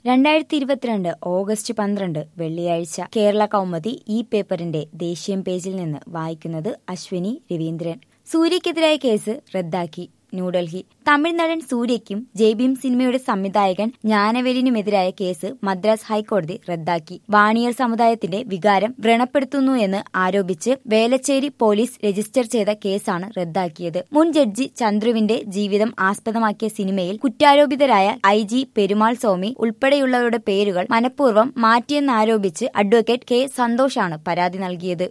രണ്ടായിരത്തി ഇരുപത്തിരണ്ട് ഓഗസ്റ്റ് പന്ത്രണ്ട് വെള്ളിയാഴ്ച കേരള കൗമുദി ഈ പേപ്പറിന്റെ ദേശീയം പേജിൽ നിന്ന് വായിക്കുന്നത് അശ്വിനി രവീന്ദ്രൻ സൂര്യക്കെതിരായ കേസ് റദ്ദാക്കി ന്യൂഡൽഹി തമിഴ് നടൻ സൂര്യയ്ക്കും ജയ്ഭീം സിനിമയുടെ സംവിധായകൻ ജ്ഞാനവേലിനുമെതിരായ കേസ് മദ്രാസ് ഹൈക്കോടതി റദ്ദാക്കി വാണിയർ സമുദായത്തിന്റെ വികാരം വ്രണപ്പെടുത്തുന്നു എന്ന് ആരോപിച്ച് വേലച്ചേരി പോലീസ് രജിസ്റ്റർ ചെയ്ത കേസാണ് റദ്ദാക്കിയത് മുൻ ജഡ്ജി ചന്ദ്രുവിന്റെ ജീവിതം ആസ്പദമാക്കിയ സിനിമയിൽ കുറ്റാരോപിതരായ ഐ ജി പെരുമാൾ സ്വാമി ഉൾപ്പെടെയുള്ളവരുടെ പേരുകൾ മനഃപൂർവ്വം മാറ്റിയെന്നാരോപിച്ച് അഡ്വക്കേറ്റ് കെ സന്തോഷാണ് പരാതി നൽകിയത്